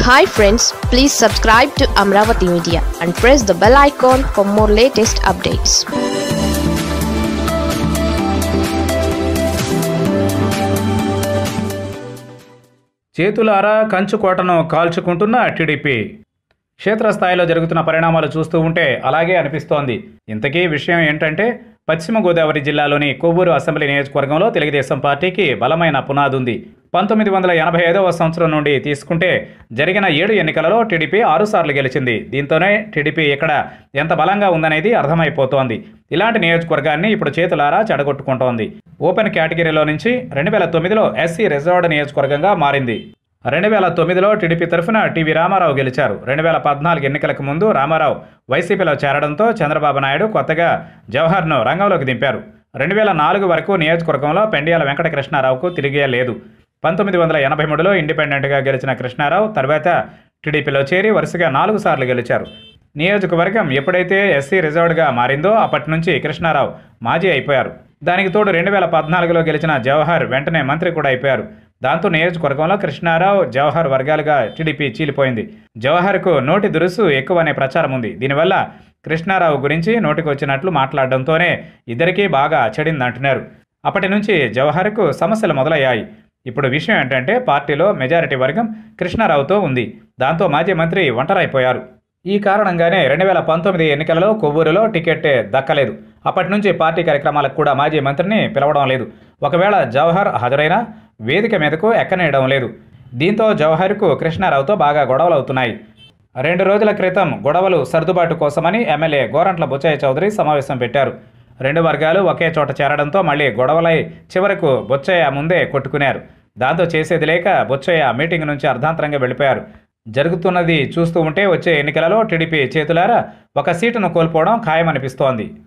hi friends please subscribe to Amaravati media and press the bell icon for more latest updates చేతులారా కంచుకోటను కాల్చుకుంటున్న TDP క్షేత్రస్థాయిలో జరుగుతున్న పరిణామాలు చూస్తూ ఉంటే అలాగే అనిపిస్తోంది ఇంతకీ విషయం ఏంటంటే పశ్చిమ గోదావరి జిల్లాలోని కొవ్వూరు అసెంబ్లీ నియోజకవర్గంలో తెలుగుదేశం పార్టీకి బలమైన పునాది ఉంది పంతొమ్మిది వందల ఎనభై ఐదవ సంవత్సరం నుండి తీసుకుంటే జరిగిన ఏడు ఎన్నికలలో టీడీపీ ఆరుసార్లు గెలిచింది దీంతోనే టీడీపీ ఇక్కడ ఎంత బలంగా ఉందనేది అర్థమైపోతోంది ఇలాంటి నియోజకవర్గాన్ని ఇప్పుడు చేతులారా చెడగొట్టుకుంటోంది ఓపెన్ కేటగిరీలో నుంచి రెండు వేల తొమ్మిదిలో ఎస్సీ రిజర్వ్డ్ నియోజకవర్గంగా మారింది రెండు వేల తొమ్మిదిలో టీడీపీ తరఫున టీవీ రామారావు గెలిచారు రెండు వేల పద్నాలుగు ఎన్నికలకు ముందు రామారావు వైసీపీలో చేరడంతో చంద్రబాబు నాయుడు కొత్తగా జవహర్ను రంగంలోకి దింపారు రెండు వేల నాలుగు వరకు నియోజకవర్గంలో పెండియాల వెంకటకృష్ణారావుకు తిరిగే లేదు పంతొమ్మిది వందల ఎనభై మూడులో ఇండిపెండెంట్గా గెలిచిన కృష్ణారావు తర్వాత టీడీపీలో చేరి వరుసగా నాలుగు సార్లు గెలిచారు నియోజకవర్గం ఎప్పుడైతే ఎస్సీ రిజర్వ్డ్గా మారిందో అప్పటి నుంచి కృష్ణారావు మాజీ అయిపోయారు దానికి తోడు రెండు వేల పద్నాలుగులో గెలిచిన జవహర్ వెంటనే మంత్రి కూడా అయిపోయారు దాంతో నియోజకవర్గంలో కృష్ణారావు జవహర్ వర్గాలుగా టీడీపీ చీలిపోయింది జవహర్కు నోటి దురుసు ఎక్కువ అనే ప్రచారం ఉంది దీనివల్ల కృష్ణారావు గురించి నోటికి వచ్చినట్లు మాట్లాడడంతోనే ఇద్దరికీ బాగా చెడిందంటున్నారు అప్పటి నుంచి జవహర్కు సమస్యలు మొదలయ్యాయి ఇప్పుడు విషయం ఏంటంటే పార్టీలో మెజారిటీ వర్గం కృష్ణారావుతో ఉంది దాంతో మాజీ మంత్రి ఒంటరైపోయారు ఈ కారణంగానే రెండు వేల పంతొమ్మిది ఎన్నికలలో కొవ్వూరులో టికెట్ దక్కలేదు అప్పటి నుంచి పార్టీ కార్యక్రమాలకు కూడా మాజీ మంత్రిని పిలవడం లేదు ఒకవేళ జవహర్ హాజరైనా వేదిక మీదకు ఎక్కనేయడం లేదు దీంతో జవహర్కు కృష్ణారావుతో బాగా గొడవలు అవుతున్నాయి రెండు రోజుల క్రితం గొడవలు సర్దుబాటు కోసమని ఎమ్మెల్యే గోరంట్ల బుచ్చయ్య చౌదరి సమావేశం పెట్టారు రెండు వర్గాలు ఒకే చోట చేరడంతో మళ్ళీ గొడవలై చివరకు బుచ్చయ్య ముందే కొట్టుకున్నారు దాంతో చేసేది లేక బుచ్చయ్య మీటింగ్ నుంచి అర్ధాంతరంగా వెళ్ళిపోయారు జరుగుతున్నది చూస్తూ ఉంటే వచ్చే ఎన్నికలలో టీడీపీ చేతులారా ఒక సీటును కోల్పోవడం ఖాయమనిపిస్తోంది